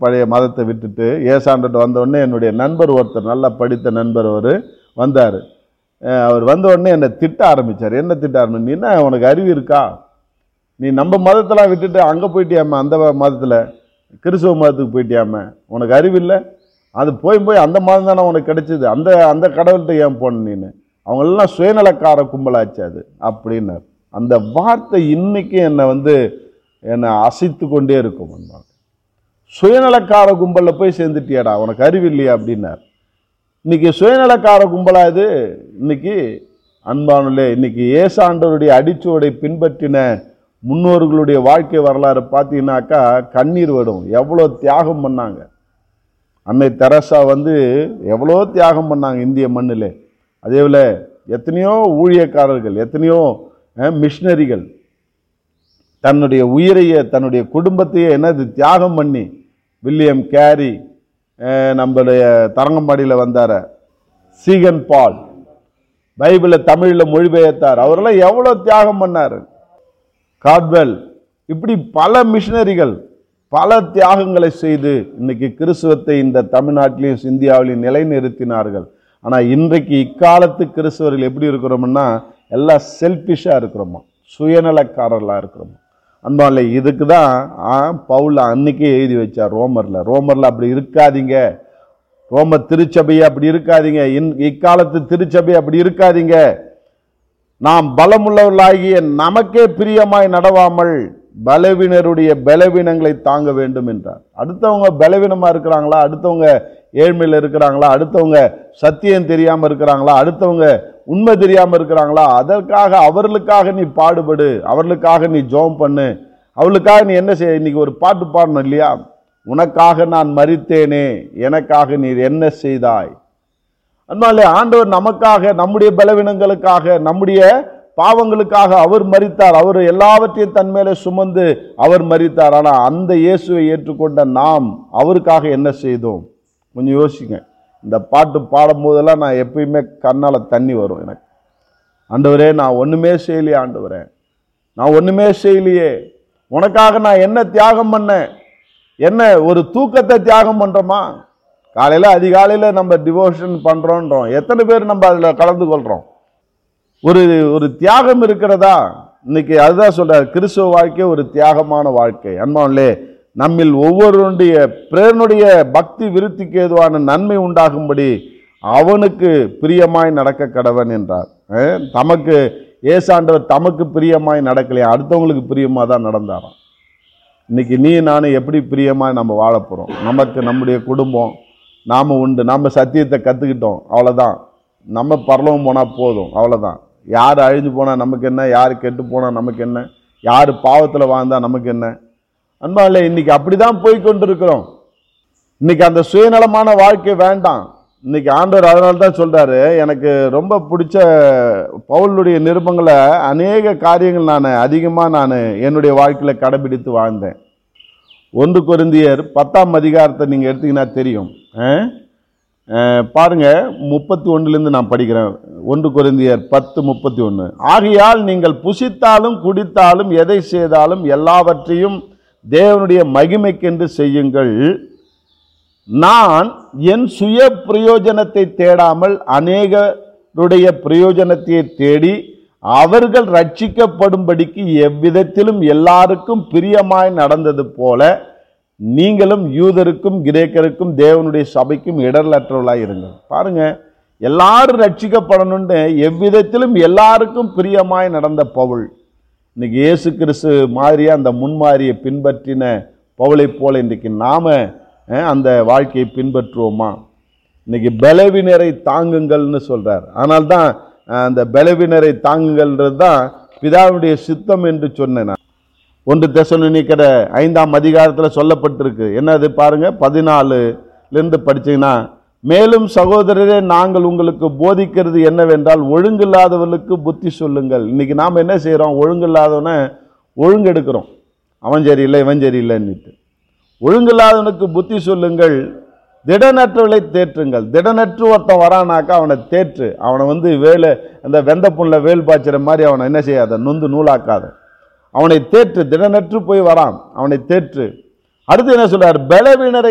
பழைய மதத்தை விட்டுட்டு ஏசாண்டுட்டு வந்த உடனே என்னுடைய நண்பர் ஒருத்தர் நல்லா படித்த நண்பர் அவர் வந்தார் அவர் வந்த உடனே என்னை திட்ட ஆரம்பிச்சார் என்ன திட்ட ஆரம்பி நீ என்ன உனக்கு அறிவு இருக்கா நீ நம்ம மதத்தெல்லாம் விட்டுட்டு அங்கே போயிட்டியாம அந்த மதத்தில் கிறிஸ்துவ மதத்துக்கு போயிட்டியாம உனக்கு அறிவு இல்லை அது போய் போய் அந்த மதம் தானே உனக்கு கிடைச்சிது அந்த அந்த கடவுள்கிட்ட ஏன் போன நீனு அவங்களெல்லாம் சுயநலக்கார கும்பலாச்சு அது அப்படின்னார் அந்த வார்த்தை இன்னைக்கு என்னை வந்து என்னை அசைத்து கொண்டே இருக்கும் அன்பாங்க சுயநலக்கார கும்பலில் போய் சேர்ந்துட்டியாடா உனக்கு அறிவு இல்லையா அப்படின்னார் இன்னைக்கு சுயநலக்கார கும்பலா இது இன்னைக்கு அன்பானுலே இன்னைக்கு ஏசாண்டவருடைய அடிச்சுவடை பின்பற்றின முன்னோர்களுடைய வாழ்க்கை வரலாறு பார்த்தீங்கன்னாக்கா கண்ணீர் வரும் எவ்வளோ தியாகம் பண்ணாங்க அன்னை தெரசா வந்து எவ்வளோ தியாகம் பண்ணாங்க இந்திய மண்ணிலே அதே போல் எத்தனையோ ஊழியக்காரர்கள் எத்தனையோ மிஷினரிகள் தன்னுடைய உயிரையே தன்னுடைய குடும்பத்தையே என்னது தியாகம் பண்ணி வில்லியம் கேரி அஹ், நம்மளுடைய தரங்கம்பாடியில் வந்தார சீகன் பால் பைபிளை தமிழில் மொழிபெயர்த்தார் அவரெல்லாம் எவ்வளோ தியாகம் பண்ணார் காட்வெல் இப்படி பல மிஷினரிகள் பல தியாகங்களை செய்து இன்னைக்கு கிறிஸ்துவத்தை இந்த தமிழ்நாட்டிலையும் இந்தியாவிலையும் நிலைநிறுத்தினார்கள் ஆனால் இன்றைக்கு இக்காலத்து கிறிஸ்தவர்கள் எப்படி இருக்கிறோம்னா எல்லாம் செல்ஃபிஷாக இருக்கிறோமா சுயநலக்காரர்களாக இருக்கிறோமா அன்பாலே இதுக்கு தான் பவுல் அன்னைக்கே எழுதி வச்சார் ரோமரில் ரோமரில் அப்படி இருக்காதீங்க ரோம திருச்சபை அப்படி இருக்காதீங்க இன் இக்காலத்து திருச்சபை அப்படி இருக்காதீங்க நாம் பலமுள்ளவர்களாகிய நமக்கே பிரியமாய் நடவாமல் பலவீனருடைய பலவீனங்களை தாங்க வேண்டும் என்றார் அடுத்தவங்க பலவீனமா இருக்கிறாங்களா அடுத்தவங்க ஏழ்மையில் இருக்கிறாங்களா அடுத்தவங்க சத்தியம் தெரியாம இருக்கிறாங்களா அடுத்தவங்க உண்மை தெரியாம இருக்கிறாங்களா அதற்காக அவர்களுக்காக நீ பாடுபடு அவர்களுக்காக நீ ஜெபம் பண்ணு அவளுக்காக நீ என்ன செய்ய இன்னைக்கு ஒரு பாட்டு பாடணும் இல்லையா உனக்காக நான் மறித்தேனே எனக்காக நீர் என்ன செய்தாய் அதனால ஆண்டவர் நமக்காக நம்முடைய பலவீனங்களுக்காக நம்முடைய பாவங்களுக்காக அவர் மரித்தார் அவர் எல்லாவற்றையும் தன் மேலே சுமந்து அவர் மரித்தார் ஆனால் அந்த இயேசுவை ஏற்றுக்கொண்ட நாம் அவருக்காக என்ன செய்தோம் கொஞ்சம் யோசிங்க இந்த பாட்டு பாடும் போதெல்லாம் நான் எப்பயுமே கண்ணால் தண்ணி வரும் எனக்கு ஆண்டவரே நான் ஒன்றுமே செய்யலையே ஆண்டவரே நான் ஒன்றுமே செய்யலையே உனக்காக நான் என்ன தியாகம் பண்ணேன் என்ன ஒரு தூக்கத்தை தியாகம் பண்ணுறோமா காலையில் அதிகாலையில் நம்ம டிவோஷன் பண்ணுறோன்றோம் எத்தனை பேர் நம்ம அதில் கலந்து கொள்கிறோம் ஒரு ஒரு தியாகம் இருக்கிறதா இன்னைக்கு அதுதான் சொல்றார் கிறிஸ்துவ வாழ்க்கை ஒரு தியாகமான வாழ்க்கை அன்பாவிலே நம்மில் ஒவ்வொருடைய பிறனுடைய பக்தி விருத்திக்கு ஏதுவான நன்மை உண்டாகும்படி அவனுக்கு பிரியமாய் நடக்க கடவன் என்றார் அஹ், தமக்கு ஏசாண்டவர் தமக்கு பிரியமாய் நடக்கலையா அடுத்தவங்களுக்கு பிரியமாக தான் நடந்தாராம் இன்னைக்கு நீ நானும் எப்படி பிரியமாக நம்ம வாழ போகிறோம் நமக்கு நம்முடைய குடும்பம் நாம் உண்டு நம்ம சத்தியத்தை கற்றுக்கிட்டோம் அவ்வளோதான் நம்ம பரலவம் போனால் போதும் அவ்வளோதான் யார் அழிஞ்சு போனால் நமக்கு என்ன யார் கெட்டு போனால் நமக்கு என்ன யார் பாவத்தில் வாழ்ந்தால் நமக்கு என்ன அன்பா இல்லை இன்னைக்கு அப்படி தான் போய் கொண்டிருக்கிறோம் இன்னைக்கு அந்த சுயநலமான வாழ்க்கை வேண்டாம் இன்னைக்கு ஆண்டவர் அதனால தான் சொல்றாரு எனக்கு ரொம்ப பிடிச்ச பவுலுடைய நிருபங்களை அநேக காரியங்கள் நான் அதிகமாக நான் என்னுடைய வாழ்க்கையில் கடைபிடித்து வாழ்ந்தேன் ஒன்று கொரிந்தியர் பத்தாம் அதிகாரத்தை நீங்கள் எடுத்தீங்கன்னா தெரியும் அஹ்? அஹ், பாருங்க முப்பத்தி ஒன்றுலேருந்து நான் படிக்கிறேன் ஒன்று கொரிந்தியர் பத்து முப்பத்தி ஒன்று ஆகையால் நீங்கள் புசித்தாலும் குடித்தாலும் எதை செய்தாலும் எல்லாவற்றையும் தேவனுடைய மகிமைக்கென்று செய்யுங்கள் நான் என் சுய பிரயோஜனத்தை தேடாமல் அநேகருடைய பிரயோஜனத்தை தேடி அவர்கள் ரட்சிக்கப்படும்படிக்கு எவ்விதத்திலும் எல்லாருக்கும் பிரியமாய் நடந்தது போல நீங்களும் யூதருக்கும் கிரேக்கருக்கும் தேவனுடைய சபைக்கும் இடர்லற்றவர்களாய் இருங்கள் பாருங்க எல்லாரும் ரட்சிக்கப்படணும்னு எவ்விதத்திலும் எல்லாருக்கும் பிரியமாய் நடந்த பவுல் இன்னைக்கு இயேசு கிறிஸ்து மாதிரியே அந்த முன்மாரியை பின்பற்றின பவுலை போல இன்றைக்கு நாம அஹ், அந்த வாழ்க்கையை பின்பற்றுவோமா இன்னைக்கு பலவினரை தாங்குங்கள்னு சொல்றார் ஆனால் தான் அஹ், அந்த பலவினரை தாங்குங்கள்ன்றது தான் பிதாவுடைய சித்தம் என்று சொன்னேன் நான். ஒன்று தெசலோனிக்கர ஐந்தாம் அதிகாரத்தில் சொல்லப்பட்டிருக்கு என்னது பாருங்க பதினாலுலேருந்து படிச்சீங்கன்னா மேலும் சகோதரரே நாங்கள் உங்களுக்கு போதிக்கிறது என்னவென்றால் ஒழுங்கில்லாதவர்களுக்கு புத்தி சொல்லுங்கள் இன்னைக்கு நாம் என்ன செய்கிறோம் ஒழுங்கில்லாதவனை ஒழுங்கெடுக்கிறோம் அவன் சரியில்லை இவன் சரியில்லைன்னுட்டு ஒழுங்கில்லாதவனுக்கு புத்தி சொல்லுங்கள் திடனற்றவளை தேற்றுங்கள் திடனற்று ஒருத்தன் வரானாக்கா அவனை தேற்று அவனை வந்து வேலை அந்த வெந்த புண்ணில் வேல் பாய்ச்சுற மாதிரி அவனை என்ன செய்யாத நொந்து நூலாக்காத அவனை தேற்று திடனற்று போய் வரான் அவனை தேற்று அடுத்து என்ன சொல்றார் பலவீனரை